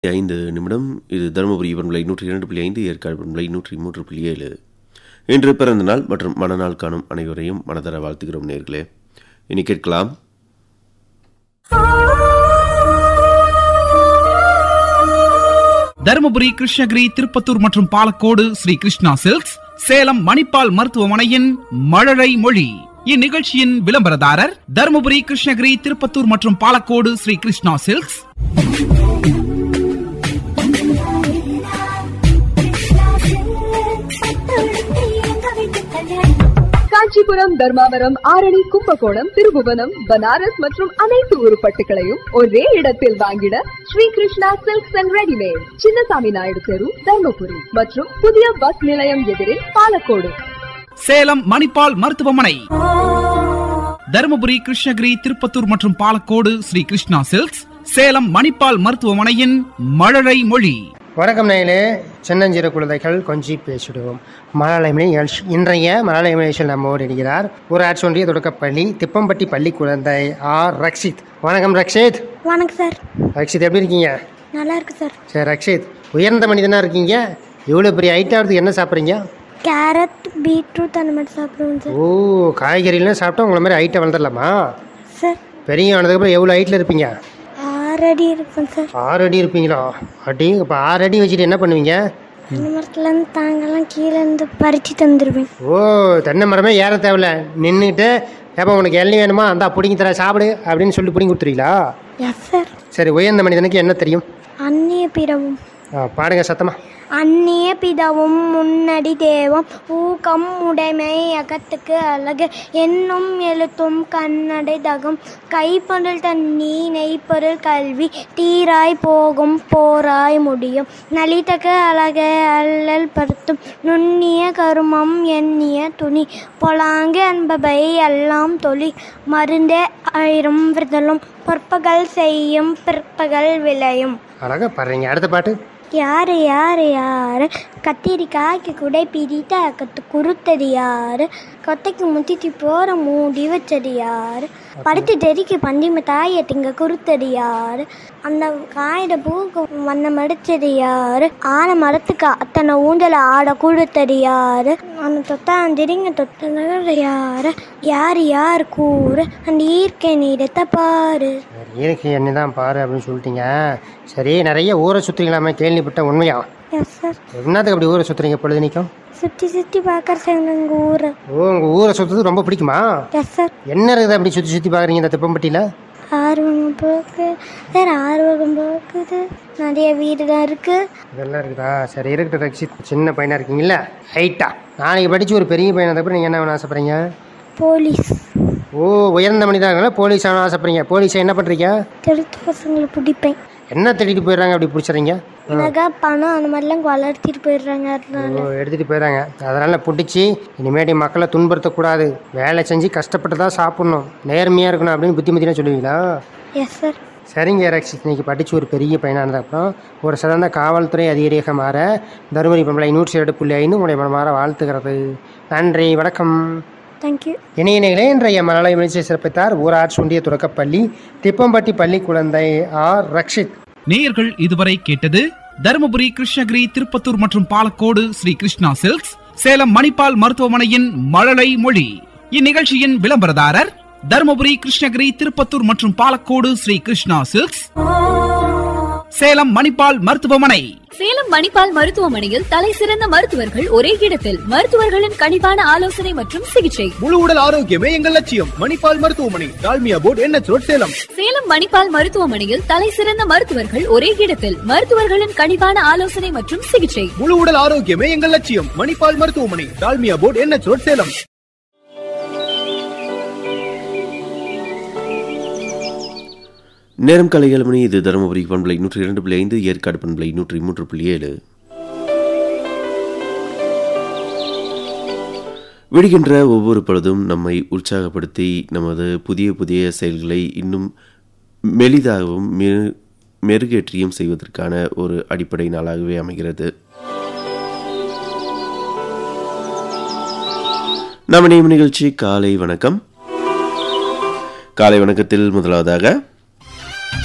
ஐந்து நிமிடம் இது தருமபுரி பண்பலை நூற்றி இரண்டு புள்ளி ஐந்து ஏற்காடு பண்பலை நூற்றி மூன்று புள்ளி ஏழு இன்று பிறந்த நாள் மற்றும் மனநாள் காணும் அனைவரையும் மனதர வாழ்த்துகிறோம் நேர்களே இனி கேட்கலாம் தருமபுரி கிருஷ்ணகிரி திருப்பத்தூர் மற்றும் பாலக்கோடு ஸ்ரீ கிருஷ்ணா சில்க்ஸ் சேலம் மணிப்பால் மருத்துவமனையின் மழலை மொழி இந்நிகழ்ச்சியின் விளம்பரதாரர் தருமபுரி கிருஷ்ணகிரி திருப்பத்தூர் மற்றும் பாலக்கோடு ஸ்ரீ கிருஷ்ணா சில்க்ஸ் காஞ்சிபுரம் தர்மாவரம் ஆரணி கும்பகோணம் திருபுவனம் பனாரஸ் மற்றும் அனைத்து உருப்பட்டுகளையும் ஒரே இடத்தில் வாங்கிட Sri Krishna silks and readymade Chinnasamy Naidu தெரு தர்மபுரி மற்றும் புதிய பஸ் நிலையம் எதிரில் பாலக்கோடு சேலம் மணிப்பால் மருத்துவமனை தருமபுரி கிருஷ்ணகிரி திருப்பத்தூர் மற்றும் பாலக்கோடு ஸ்ரீ கிருஷ்ணா சில்க்ஸ் சேலம் மணிப்பால் மருத்துவமனையின் மழலை மொழி வணக்கம் நேயலே சின்னஞ்சிறு குழந்தைகள் கொஞ்சி பேசிடுவோம் மலயாளமொழி நிகழ்ச்சி இன்றைய மலயாளமொழி நிகழ்ச்சியில் நம்மோடு இருக்கிறார் ஊராட்சி ஒன்றிய தொடக்கப்பள்ளி திப்பம்பட்டி பள்ளி குழந்தை ஆர் ரக்ஷித் வணக்கம் ரக்ஷித் வணக்கம் சார் ரக்ஷித் எப்படி இருக்கீங்க நல்லா இருக்கு சார் சரி ரக்ஷித் உயர்ந்த மனிதனாக இருக்கீங்க இவ்வளோ பெரிய ஹைட்டாகிறதுக்கு என்ன சாப்பிட்றீங்க கேரட் பீட்ரூட் அந்த மாதிரி சாப்பிடுவோம் சார் ஓ காய்கறிலாம் சாப்பிட்டா உங்களை மாதிரி ஹைட்டை வளர்ந்துடலாமா சார் பெரிய ஆனதுக்கப்புறம் எவ்வளோ ஹைட்டில் இருப்பீங்க ஆறு அடி இருப்பேன் சார் ஆறு அடி இருப்பீங்களா அடி இப்போ ஆறு அடி வச்சுட்டு என்ன பண்ணுவீங்க அந்த மரத்துலேருந்து தாங்கெல்லாம் கீழே இருந்து பறித்து தந்துடுவேன் ஓ தென்னை மரமே ஏற தேவையில்ல நின்றுட்டு ஏப்பா உனக்கு எள்ளி வேணுமா அந்தா பிடிங்கி தர சாப்பிடு அப்படின்னு சொல்லி பிடிங்கி கொடுத்துறீங்களா எஸ் சார் சரி உயர்ந்த மனிதனுக்கு என்ன தெரியும் அந்நிய பிறவும் ஆ, பாடுங்க சத்தமா அந்நிய பிதவும் முன்னடி தேவம் ஊக்கம் உடைமை அகத்துக்கு அழகு என்னும் எழுத்தும் கண்ணடை தகும் கைப்பொருள் தண்ணி நெய்ப்பொருள் கல்வி தீராய் போகும் போராய் முடியும் நலித்தக்கு அழக அல்லல் படுத்தும் நுண்ணிய கருமம் எண்ணிய துணி பொலாங்கு என்பவை எல்லாம் தொழி மருந்தே ஆயிரம் விருதலும் பொற்பகல் செய்யும் பிற்பகல் விளையும் அழகா பாடுறீங்க அடுத்த பாட்டு யாரு யாரு யாரு கத்திரிக்காய்க்கு குடை பிரித்த கத்து குறுத்தது யாரு கொத்தைக்கு முத்திட்டு போற மூடி வச்சது யாரு படுத்து தெறிக்கு பண்டிம தாயை திங்க குறுத்தது யாரு அந்த காயிட பூக்கு வண்ணம் அடிச்சது யாரு ஆன மரத்துக்கு அத்தனை ஊஞ்சல ஆட கொடுத்தது யாரு அந்த தொத்தாந்திரிங்க தொத்தது யாரு யாரு யார் கூறு அந்த ஈர்க்கை நீடத்தை பாரு சரி, இயற்கை எண்ணெய் தான் பாரு அப்படின்னு சொல்லிட்டீங்க சரி நிறைய ஊரை சுற்றுறீங்களாமே கேள்விப்பட்ட உண்மையா எஸ் சார் என்னத்துக்கு அப்படி ஊரை சுற்றுறீங்க பொழுது நிற்கும் சுற்றி சுற்றி பார்க்கறதுங்க எங்கள் ஊரை ஓ உங்கள் ஊரை சுற்றுறது ரொம்ப பிடிக்குமா எஸ் சார் என்ன இருக்குது அப்படி சுற்றி சுற்றி பார்க்குறீங்க இந்த திப்பம்பட்டியில் ஆர்வம் போக்கு வேறு ஆர்வகம் போக்குது நிறைய வீடுலாம் இருக்கு இதெல்லாம் இருக்குதா சரி இருக்கட்டும் ரக்ஷித் சின்ன பையனாக இருக்கீங்கல்ல ஹைட்டா நாளைக்கு படித்து ஒரு பெரிய பையனாக அப்புறம் நீங்கள் என்ன வேணும் ஆசைப்படுறீங்க போலீஸ் ஓ உயர்ந்த மனிதர்கள் போலீஸ் ஆகணும் ஆசைப்படுறீங்க போலீஸை என்ன பண்ணுறீங்க திருட்டு பசங்களை பிடிப்பேன் என்ன தேடிட்டு போயிடுறாங்க அப்படி பிடிச்சிறீங்க நகை பணம் அந்த மாதிரிலாம் வளர்த்திட்டு போயிடுறாங்க ஓ அதனால எடுத்துகிட்டு போயிடுறாங்க அதனால் பிடிச்சி இனிமேட்டு மக்களை துன்புறுத்தக்கூடாது வேலை செஞ்சு கஷ்டப்பட்டு தான் சாப்பிட்ணும் நேர்மையாக இருக்கணும் அப்படின்னு புத்திமதினா சொல்லுவீங்களா எஸ் சார் சரிங்க ரக்ஷித் இன்னைக்கு படித்து ஒரு பெரிய பையனாக அப்புறம் ஒரு சிறந்த காவல்துறை அதிகாரியாக மாற தருமபுரி பம்பளை நூற்றி ஏழு புள்ளி ஐந்து உங்களுடைய மனமாற வாழ்த்துக்கிறது நன்றி வணக்கம் தேங்க்யூ இணையர்களே இன்றைய மலயாள நிகழ்ச்சியை சிறப்பித்தார் ஊராட்சி ஒன்றிய தொடக்கப்பள்ளி திப்பம்பட்டி பள்ளி குழந்தை ஆர் ரக்ஷித் நேயர்கள் இதுவரை கேட்டது தருமபுரி கிருஷ்ணகிரி திருப்பத்தூர் மற்றும் பாலக்கோடு ஸ்ரீ கிருஷ்ணா சில்க்ஸ் சேலம் மணிப்பால் மருத்துவமனையின் மழலை மொழி இந்நிகழ்ச்சியின் விளம்பரதாரர் தருமபுரி கிருஷ்ணகிரி திருப்பத்தூர் மற்றும் பாலக்கோடு ஸ்ரீ கிருஷ்ணா சில்க்ஸ் சேலம் மணிப்பால் மருத்துவமனை சேலம் மணிப்பால் மருத்துவமனையில் தலை சிறந்த மருத்துவர்கள் ஒரே இடத்தில் மருத்துவர்களின் கனிவான ஆலோசனை மற்றும் சிகிச்சை முழு உடல் ஆரோக்கியமே எங்கள் லட்சியம் மணிப்பால் மருத்துவமனை டால்மியா போர்ட் என்ன ரோட் சேலம் சேலம் மணிப்பால் மருத்துவமனையில் தலை சிறந்த மருத்துவர்கள் ஒரே இடத்தில் மருத்துவர்களின் கனிவான ஆலோசனை மற்றும் சிகிச்சை முழு உடல் ஆரோக்கியமே எங்கள் லட்சியம் மணிப்பால் மருத்துவமனை டால்மியா போர்ட் என்ன ரோட் சேலம் நேரம் காலை ஏழு மணி இது தருமபுரி பண்பலை நூற்றி இரண்டு புள்ளி ஐந்து ஏற்காடு பண்பலை நூற்றி மூன்று புள்ளி ஏழு விடுகின்ற ஒவ்வொரு பொழுதும் நம்மை உற்சாகப்படுத்தி நமது புதிய புதிய செயல்களை இன்னும் மெலிதாகவும் மெரு- மெருகேற்றியும் செய்வதற்கான ஒரு அடிப்படை நாளாகவே அமைகிறது நம்ம நிகழ்ச்சி காலை வணக்கம் காலை வணக்கத்தில் முதலாவதாக